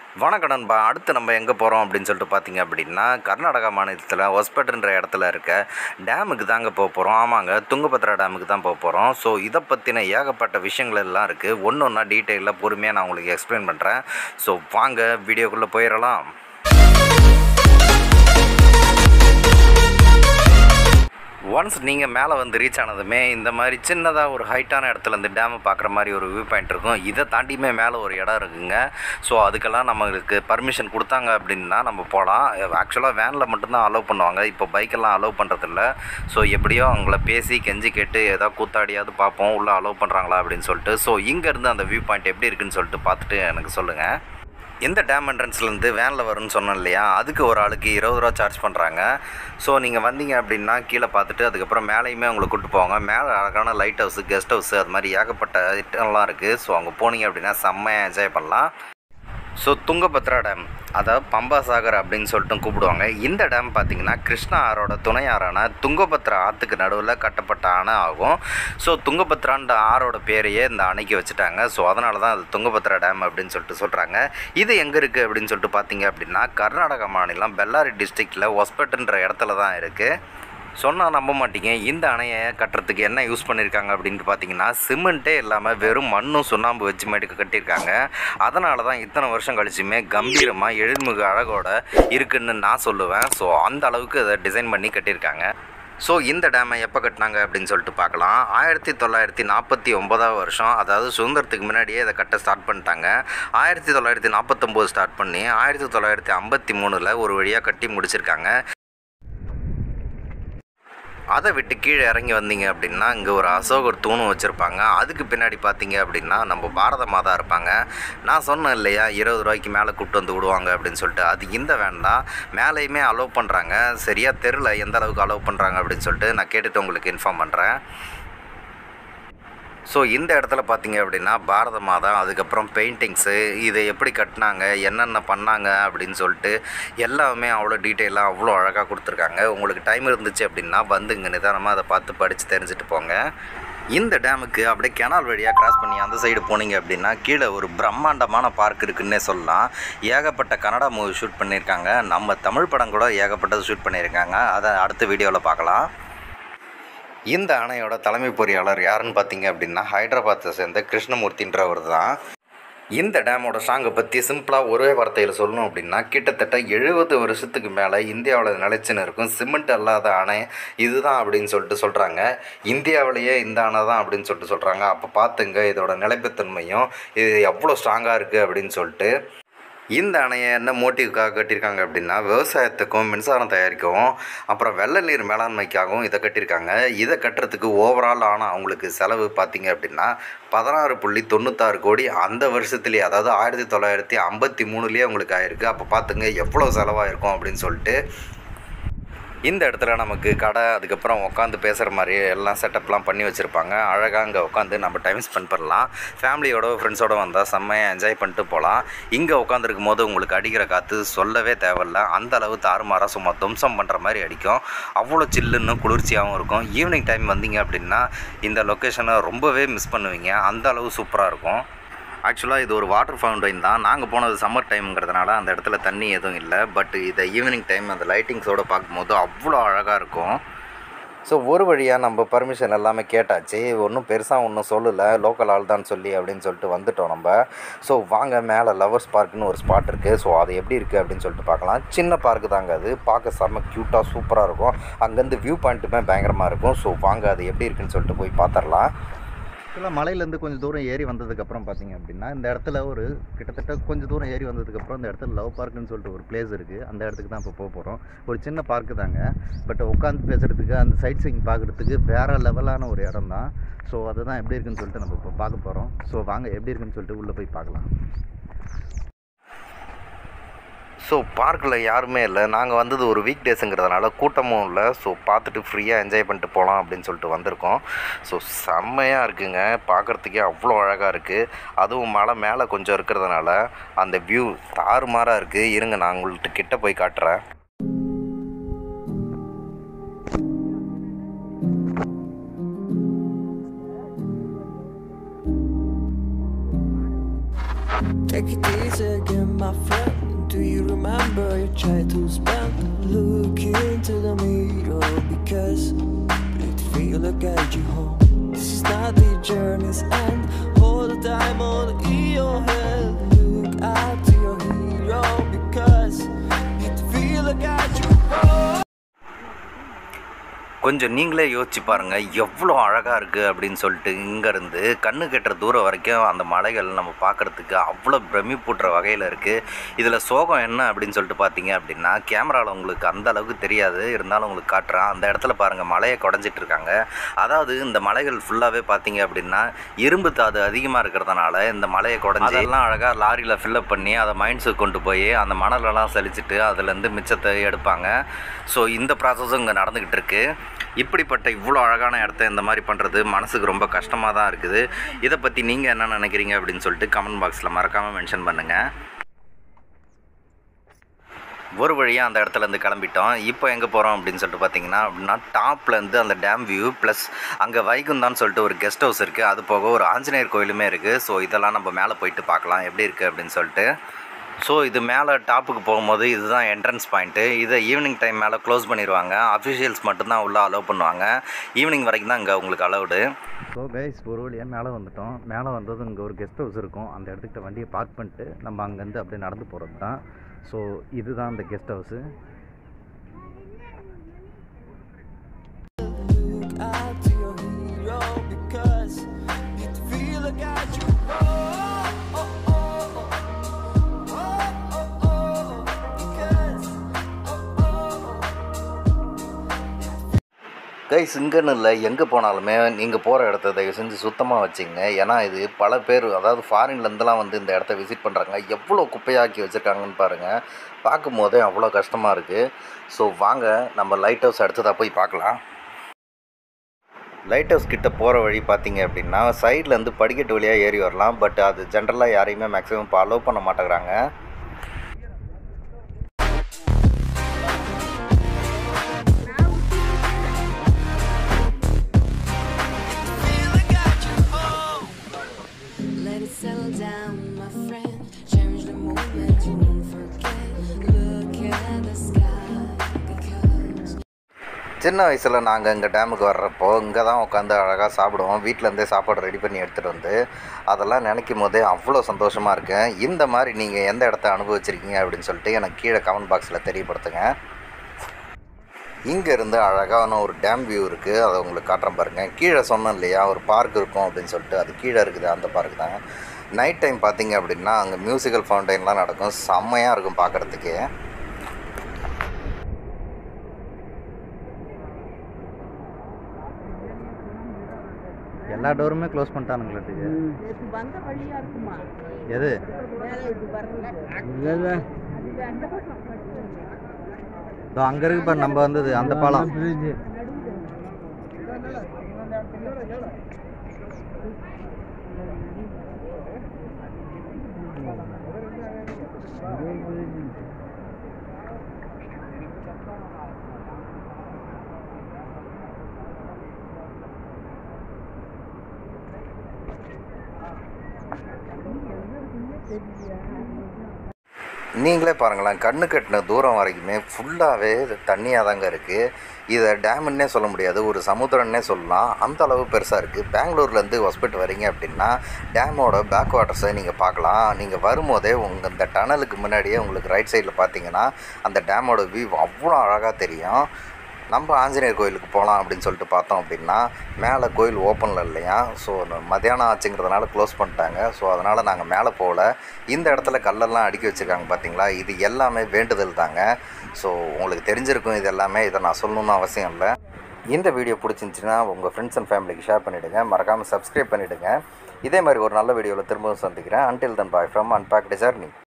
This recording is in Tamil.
வணக்கம் நண்பா அடுத்து நம்ம எங்கே போகிறோம் அப்படின்னு சொல்லிட்டு பார்த்தீங்க அப்படின்னா கர்நாடகா மாநிலத்தில் ஹொஸ்பேட்டுன்ற இடத்துல இருக்க டேமுக்கு தாங்க போக போகிறோம் ஆமாங்க துங்கபத்ரா டேமுக்கு தான் போக போகிறோம் ஸோ இதை பற்றின ஏகப்பட்ட விஷயங்கள் எல்லாம் இருக்குது ஒன்று ஒன்றா டீட்டெயிலாக பொறுமையாக நான் உங்களுக்கு எக்ஸ்பிளைன் பண்ணுறேன் ஸோ வாங்க வீடியோக்குள்ளே போயிடலாம் ஒன்ஸ் நீங்கள் மேலே வந்து ரீச் ஆனதுமே இந்த மாதிரி சின்னதாக ஒரு ஹைட்டான இடத்துல இருந்து டேமை பார்க்குற மாதிரி ஒரு வியூ பாயிண்ட் இருக்கும் இதை தாண்டியுமே மேலே ஒரு இடம் இருக்குங்க ஸோ அதுக்கெல்லாம் நம்மளுக்கு பர்மிஷன் கொடுத்தாங்க அப்படின்னா நம்ம போகலாம் ஆக்சுவலாக வேனில் மட்டும்தான் அலோவ் பண்ணுவாங்க இப்போ பைக்கெல்லாம் அலோவ் பண்ணுறதில்ல ஸோ எப்படியோ அவங்கள பேசி கெஞ்சி கேட்டு ஏதாவது கூத்தாடியாவது பார்ப்போம் உள்ளே அலோவ் பண்ணுறாங்களா அப்படின்னு சொல்லிட்டு ஸோ இங்கேருந்து அந்த வியூ பாயிண்ட் எப்படி இருக்குன்னு சொல்லிட்டு பார்த்துட்டு எனக்கு சொல்லுங்கள் எந்த டேம் என்ட்ரன்ஸ்லேருந்து வேனில் வரும்னு சொன்னோம் இல்லையா அதுக்கு ஒரு ஆளுக்கு இருபது ரூபா சார்ஜ் பண்ணுறாங்க ஸோ நீங்கள் வந்தீங்க அப்படின்னா கீழே பார்த்துட்டு அதுக்கப்புறம் மேலேயுமே உங்களை கூப்பிட்டு போவாங்க மேலே அழகான லைட் ஹவுஸு கெஸ்ட் ஹவுஸு அது மாதிரி ஏகப்பட்ட ஐட்டம்லாம் இருக்குது ஸோ அங்கே போனீங்க அப்படின்னா செம்மையாக என்ஜாய் பண்ணலாம் ஸோ துங்கபத்ரா டேம் அதாவது பம்பா சாகர் அப்படின்னு சொல்லிட்டு கூப்பிடுவாங்க இந்த டேம் பார்த்திங்கன்னா கிருஷ்ணா ஆறோட துணை ஆறான துங்கபத்ரா ஆற்றுக்கு நடுவில் கட்டப்பட்ட அணை ஆகும் ஸோ துங்கபத்ரான்ற ஆறோட பேரையே இந்த அணைக்கு வச்சுட்டாங்க ஸோ அதனால தான் அது துங்கபத்ரா டேம் அப்படின்னு சொல்லிட்டு சொல்கிறாங்க இது எங்கே இருக்குது அப்படின்னு சொல்லிட்டு பார்த்தீங்க அப்படின்னா கர்நாடகா மாநிலம் பெல்லாரி டிஸ்ட்ரிக்டில் ஒஸ்பெட்டுன்ற இடத்துல தான் இருக்குது சொன்னால் நம்ப மாட்டீங்க இந்த அணையை கட்டுறதுக்கு என்ன யூஸ் பண்ணியிருக்காங்க அப்படின்ட்டு பார்த்தீங்கன்னா சிமெண்ட்டே இல்லாமல் வெறும் மண்ணும் சுண்ணாம்பு வச்சு மேட்டுக்கு கட்டியிருக்காங்க அதனால தான் இத்தனை வருஷம் கழிச்சுமே கம்பீரமாக எழில்மிகு அழகோட இருக்குன்னு நான் சொல்லுவேன் ஸோ அந்த அளவுக்கு அதை டிசைன் பண்ணி கட்டியிருக்காங்க ஸோ இந்த டேமை எப்போ கட்டினாங்க அப்படின்னு சொல்லிட்டு பார்க்கலாம் ஆயிரத்தி தொள்ளாயிரத்தி நாற்பத்தி ஒன்பதாவது வருஷம் அதாவது சுதந்திரத்துக்கு முன்னாடியே இதை கட்ட ஸ்டார்ட் பண்ணிட்டாங்க ஆயிரத்தி தொள்ளாயிரத்தி நாற்பத்தொம்போது ஸ்டார்ட் பண்ணி ஆயிரத்தி தொள்ளாயிரத்தி ஐம்பத்தி மூணில் ஒரு வழியாக கட்டி முடிச்சிருக்காங்க அதை விட்டு கீழே இறங்கி வந்தீங்க அப்படின்னா இங்கே ஒரு அசோகர் தூணும் வச்சுருப்பாங்க அதுக்கு பின்னாடி பார்த்தீங்க அப்படின்னா நம்ம பாரத மாதா இருப்பாங்க நான் சொன்னேன் இல்லையா இருபது ரூபாய்க்கு மேலே கூப்பிட்டு வந்து விடுவாங்க அப்படின்னு சொல்லிட்டு அது இந்த வேண்டாம் மேலேயுமே அலோவ் பண்ணுறாங்க சரியாக தெரில எந்த அளவுக்கு அலோவ் பண்ணுறாங்க அப்படின்னு சொல்லிட்டு நான் கேட்டுட்டு உங்களுக்கு இன்ஃபார்ம் பண்ணுறேன் ஸோ இந்த இடத்துல பார்த்தீங்க அப்படின்னா பாரத மாதா அதுக்கப்புறம் பெயிண்டிங்ஸு இதை எப்படி கட்டினாங்க என்னென்ன பண்ணாங்க அப்படின்னு சொல்லிட்டு எல்லாமே அவ்வளோ டீட்டெயிலாக அவ்வளோ அழகாக கொடுத்துருக்காங்க உங்களுக்கு டைம் இருந்துச்சு அப்படின்னா வந்து இங்கே நிதானமாக அதை பார்த்து படித்து தெரிஞ்சுட்டு போங்க இந்த டேமுக்கு அப்படியே கெனால் வழியாக கிராஸ் பண்ணி அந்த சைடு போனீங்க அப்படின்னா கீழே ஒரு பிரம்மாண்டமான பார்க் இருக்குன்னே சொல்லலாம் ஏகப்பட்ட கன்னடா மூவி ஷூட் பண்ணியிருக்காங்க நம்ம தமிழ் படம் கூட ஏகப்பட்டது ஷூட் பண்ணியிருக்காங்க அதை அடுத்த வீடியோவில் பார்க்கலாம் இந்த அணையோட தலைமை பொறியாளர் யாருன்னு பார்த்தீங்க அப்படின்னா ஹைதராபாத்தை சேர்ந்த கிருஷ்ணமூர்த்தின்றவர் தான் இந்த டேமோட ஸ்ட்ராங்கை பற்றி சிம்பிளாக ஒரே வார்த்தையில் சொல்லணும் அப்படின்னா கிட்டத்தட்ட எழுபது வருஷத்துக்கு மேலே இந்தியாவில் நிலைச்சுன்னு இருக்கும் சிமெண்ட் அல்லாத அணை இதுதான் அப்படின்னு சொல்லிட்டு சொல்கிறாங்க இந்தியாவிலேயே இந்த அணை தான் அப்படின்னு சொல்லிட்டு சொல்கிறாங்க அப்போ பார்த்துங்க இதோட நிலைப்புத்தன்மையும் இது எவ்வளோ ஸ்ட்ராங்காக இருக்குது அப்படின்னு சொல்லிட்டு இந்த அணையை என்ன மோட்டிவ்க்காக கட்டியிருக்காங்க அப்படின்னா விவசாயத்துக்கும் மின்சாரம் தயாரிக்கவும் அப்புறம் வெள்ள நீர் மேலாண்மைக்காகவும் இதை கட்டியிருக்காங்க இதை கட்டுறதுக்கு ஓவரால் ஆனால் அவங்களுக்கு செலவு பார்த்தீங்க அப்படின்னா பதினாறு புள்ளி தொண்ணூத்தாறு கோடி அந்த வருஷத்துலேயே அதாவது ஆயிரத்தி தொள்ளாயிரத்தி ஐம்பத்தி மூணுலேயே அவங்களுக்கு ஆயிருக்கு அப்போ பார்த்துங்க எவ்வளோ செலவாயிருக்கும் அப்படின்னு சொல்லிட்டு இந்த இடத்துல நமக்கு கடை அதுக்கப்புறம் உட்காந்து பேசுகிற மாதிரி எல்லாம் செட்டப்லாம் பண்ணி வச்சுருப்பாங்க அழகாக அங்கே உட்காந்து நம்ம டைம் ஸ்பெண்ட் பண்ணலாம் ஃபேமிலியோட ஃப்ரெண்ட்ஸோட வந்தால் செம்மையாக என்ஜாய் பண்ணிட்டு போகலாம் இங்கே உட்காந்துருக்கும் போது உங்களுக்கு அடிக்கிற காற்று சொல்லவே தேவையில்ல அந்த அளவு தாறுமாறாக சும்மா தும்சம் பண்ணுற மாதிரி அடிக்கும் அவ்வளோ சில்லுன்னு குளிர்ச்சியாகவும் இருக்கும் ஈவினிங் டைம் வந்தீங்க அப்படின்னா இந்த லொக்கேஷனை ரொம்பவே மிஸ் பண்ணுவீங்க அந்த அளவு சூப்பராக இருக்கும் ஆக்சுவலாக இது ஒரு வாட்டர் ஃபவுண்டைன் தான் நாங்கள் போனது சம்மர் டைம்ங்கிறதுனால அந்த இடத்துல தண்ணி எதுவும் இல்லை பட் இதை ஈவினிங் டைம் அந்த லைட்டிங்ஸோடு பார்க்கும்போது அவ்வளோ அழகாக இருக்கும் ஸோ ஒரு வழியாக நம்ம பர்மிஷன் எல்லாமே கேட்டாச்சு ஒன்றும் பெருசாக ஒன்றும் சொல்லலை லோக்கல் ஆள் தான் சொல்லி அப்படின்னு சொல்லிட்டு வந்துட்டோம் நம்ம ஸோ வாங்க மேலே லவர்ஸ் பார்க்குன்னு ஒரு ஸ்பாட் இருக்குது ஸோ அது எப்படி இருக்குது அப்படின்னு சொல்லிட்டு பார்க்கலாம் சின்ன பார்க்கு தாங்க அது பார்க்க செம்ம க்யூட்டாக சூப்பராக இருக்கும் அங்கேருந்து வியூ பாயிண்ட்டுமே பயங்கரமாக இருக்கும் ஸோ வாங்க அது எப்படி இருக்குன்னு சொல்லிட்டு போய் பார்த்துடலாம் ஆக்சுவலாக மலையிலேருந்து கொஞ்சம் தூரம் ஏறி வந்ததுக்கப்புறம் பார்த்தீங்க அப்படின்னா இந்த இடத்துல ஒரு கிட்டத்தட்ட கொஞ்சம் தூரம் ஏறி வந்ததுக்கப்புறம் இந்த இடத்துல லவ் பார்க்குன்னு சொல்லிட்டு ஒரு பிளேஸ் இருக்குது அந்த இடத்துக்கு தான் இப்போ போக போகிறோம் ஒரு சின்ன பார்க்கு தாங்க பட் உட்காந்து பேசுகிறதுக்கு அந்த சைட் சீயிங் பார்க்குறதுக்கு வேறு லெவலான ஒரு இடம் தான் ஸோ அதுதான் எப்படி இருக்குன்னு சொல்லிட்டு நம்ம இப்போ பார்க்க போகிறோம் ஸோ வாங்க எப்படி இருக்குன்னு சொல்லிட்டு உள்ளே போய் பார்க்கலாம் ஸோ பார்க்கில் யாருமே இல்லை நாங்கள் வந்தது ஒரு வீக் டேஸுங்கிறதுனால கூட்டமும் இல்லை ஸோ பார்த்துட்டு ஃப்ரீயாக என்ஜாய் பண்ணிட்டு போகலாம் அப்படின்னு சொல்லிட்டு வந்திருக்கோம் ஸோ செம்மையாக இருக்குங்க பார்க்குறதுக்கே அவ்வளோ அழகாக இருக்குது அதுவும் மலை மேலே கொஞ்சம் இருக்கிறதுனால அந்த வியூ தாறுமாறாக இருக்குது இருங்க நான் உங்கள்கிட்ட கிட்ட போய் காட்டுறேன் Take it easy, get my friend Do you remember your childhood spent looking into the mirror? Because it feel like guide you home. This is not the journey's end. Hold the time on in your head. Look up to your hero because it feel like guide you home. கொஞ்சம் நீங்களே யோசிச்சு பாருங்கள் எவ்வளோ அழகாக இருக்குது அப்படின்னு சொல்லிட்டு இங்கேருந்து கண்ணு கெட்டுற தூரம் வரைக்கும் அந்த மலைகள் நம்ம பார்க்குறதுக்கு அவ்வளோ பிரமிப்பூட்டுற வகையில் இருக்குது இதில் சோகம் என்ன அப்படின்னு சொல்லிட்டு பார்த்தீங்க அப்படின்னா கேமராவில் உங்களுக்கு அந்த அளவுக்கு தெரியாது இருந்தாலும் உங்களுக்கு காட்டுறேன் அந்த இடத்துல பாருங்கள் மலையை குடஞ்சிட்டு இருக்காங்க அதாவது இந்த மலைகள் ஃபுல்லாகவே பார்த்தீங்க அப்படின்னா இரும்பு தாது அதிகமாக இருக்கிறதுனால இந்த மலையை குடஞ்சி அதெல்லாம் அழகாக லாரியில் ஃபில்லப் பண்ணி அதை மைண்ட்ஸுக்கு கொண்டு போய் அந்த மணலெல்லாம் சலிச்சிட்டு அதுலேருந்து மிச்சத்தை எடுப்பாங்க ஸோ இந்த ப்ராசஸும் இங்கே நடந்துக்கிட்டு இருக்கு இப்படிப்பட்ட இவ்வளோ அழகான இடத்த இந்த மாதிரி பண்ணுறது மனசுக்கு ரொம்ப கஷ்டமாக தான் இருக்குது இதை பற்றி நீங்கள் என்ன நினைக்கிறீங்க அப்படின்னு சொல்லிட்டு கமெண்ட் பாக்ஸில் மறக்காமல் மென்ஷன் பண்ணுங்கள் ஒரு வழியாக அந்த இடத்துலேருந்து கிளம்பிட்டோம் இப்போ எங்கே போகிறோம் அப்படின்னு சொல்லிட்டு பார்த்தீங்கன்னா அப்படின்னா டாப்லேருந்து அந்த டேம் வியூ ப்ளஸ் அங்கே வைகுந்தான்னு சொல்லிட்டு ஒரு கெஸ்ட் ஹவுஸ் இருக்குது அது போக ஒரு ஆஞ்சநேயர் கோயிலுமே இருக்குது ஸோ இதெல்லாம் நம்ம மேலே போயிட்டு பார்க்கலாம் எப்படி இருக்குது அப்படின்னு சொல்லிட்டு ஸோ இது மேலே டாப்புக்கு போகும்போது இதுதான் என்ட்ரன்ஸ் பாயிண்ட்டு இதை ஈவினிங் டைம் மேலே க்ளோஸ் பண்ணிடுவாங்க அஃபிஷியல்ஸ் மட்டும்தான் உள்ளே அலோவ் பண்ணுவாங்க ஈவினிங் வரைக்கும் தான் இங்கே உங்களுக்கு அலௌடு ஸோ கைஸ் ஒரு வழியாக மேலே வந்துட்டோம் மேலே வந்தது இங்கே ஒரு கெஸ்ட் ஹவுஸ் இருக்கும் அந்த இடத்துக்கிட்ட வண்டியை பார்க் பண்ணிட்டு நம்ம அங்கேருந்து அப்படியே நடந்து போகிறது தான் ஸோ இதுதான் அந்த guest house Look up to your hero because it feel like guide you home. Oh, oh, oh. Oh, oh, oh. Because, oh, oh, oh. Guys இங்கன்னு இல்லை எங்கே போனாலுமே நீங்கள் போகிற இடத்த தயவு செஞ்சு சுத்தமாக வச்சுங்க ஏன்னா இது பல பேர் அதாவது ஃபாரின்லேருந்துலாம் வந்து இந்த இடத்த விசிட் பண்ணுறாங்க எவ்வளோ குப்பையாக்கி வச்சுருக்காங்கன்னு பாருங்கள் பார்க்கும்போதே அவ்வளோ கஷ்டமாக இருக்குது ஸோ வாங்க நம்ம லைட் ஹவுஸ் அடுத்ததாக போய் பார்க்கலாம் லைட் ஹவுஸ் கிட்ட போகிற வழி பார்த்தீங்க அப்படின்னா சைட்லேருந்து படிக்கட்டு வழியாக ஏறி வரலாம் பட் அது ஜென்ரலாக யாரையுமே மேக்ஸிமம் இப்போ அலோவ் பண்ண மாட்டேங்கிறாங்க Feel like guide you home. Let it settle down, my friend. Cherish the moment, you won't forget. Look at the sky, because சின்ன வயசில் நாங்கள் இங்கே டேமுக்கு வர்றப்போ இங்கே தான் உட்காந்து அழகாக சாப்பிடுவோம் வீட்டிலேருந்தே சாப்பாடு ரெடி பண்ணி எடுத்துகிட்டு வந்து அதெல்லாம் நினைக்கும் போதே அவ்வளோ சந்தோஷமாக இருக்கேன் இந்த மாதிரி நீங்கள் எந்த இடத்த அனுபவிச்சிருக்கீங்க அப்படின்னு சொல்லிட்டு எனக்கு கீழே கமெண்ட் பாக்ஸில் தெரியப்படுத்துங்க இங்கே இருந்து அழகான ஒரு டேம் வியூ இருக்குது அதை உங்களுக்கு காட்டுறேன் பாருங்கள் கீழே சொன்னேன் இல்லையா ஒரு பார்க் இருக்கும் அப்படின்னு சொல்லிட்டு அது கீழே இருக்குது அந்த பார்க் தான் நைட் டைம் பார்த்தீங்க அப்படின்னா அங்கே மியூசிக்கல் ஃபவுண்டைன்லாம் நடக்கும் செம்மையாக இருக்கும் பார்க்குறதுக்கு எல்லா டோருமே க்ளோஸ் பண்ணிட்டானுங்களுக்கு நேற்று வந்த வழியா இருக்குமா எது மேலே இது வரல இதோ அங்கே இருக்கு பாரு நம்ம வந்தது அந்த பாலம் நீங்களே பாருங்களேன் கண்ணு கட்டின தூரம் வரைக்குமே ஃபுல்லாகவே தண்ணியாக தாங்க இருக்குது இதை டேமுன்னே சொல்ல முடியாது ஒரு சமுத்திரம்னே சொல்லலாம் அந்த அளவு பெருசாக இருக்குது பெங்களூர்லேருந்து ஹாஸ்பிட்டல் வரீங்க அப்படின்னா டேமோட பேக் வாட்டர்ஸை நீங்கள் பார்க்கலாம் நீங்கள் வரும்போதே உங்கள் இந்த டனலுக்கு முன்னாடியே உங்களுக்கு ரைட் சைடில் பார்த்தீங்கன்னா அந்த டேமோட வியூ அவ்வளோ அழகாக தெரியும் நம்ம ஆஞ்சநேயர் கோயிலுக்கு போகலாம் அப்படின்னு சொல்லிட்டு பார்த்தோம் அப்படின்னா மேலே கோயில் ஓப்பனில் இல்லையா ஸோ மத்தியானம் ஆச்சுங்கிறதுனால க்ளோஸ் பண்ணிட்டாங்க ஸோ அதனால் நாங்கள் மேலே போகல இந்த இடத்துல கல்லெல்லாம் அடுக்கி வச்சுருக்காங்க பார்த்தீங்களா இது எல்லாமே வேண்டுதல் தாங்க ஸோ உங்களுக்கு தெரிஞ்சிருக்கும் இது எல்லாமே இதை நான் சொல்லணும்னு அவசியம் இல்லை இந்த வீடியோ பிடிச்சிருந்துச்சின்னா உங்கள் ஃப்ரெண்ட்ஸ் அண்ட் ஃபேமிலிக்கு ஷேர் பண்ணிவிடுங்க மறக்காமல் சப்ஸ்கிரைப் பண்ணிவிடுங்க இதே மாதிரி ஒரு நல்ல வீடியோவில் திரும்பவும் சந்திக்கிறேன் until then bye from unpacked journey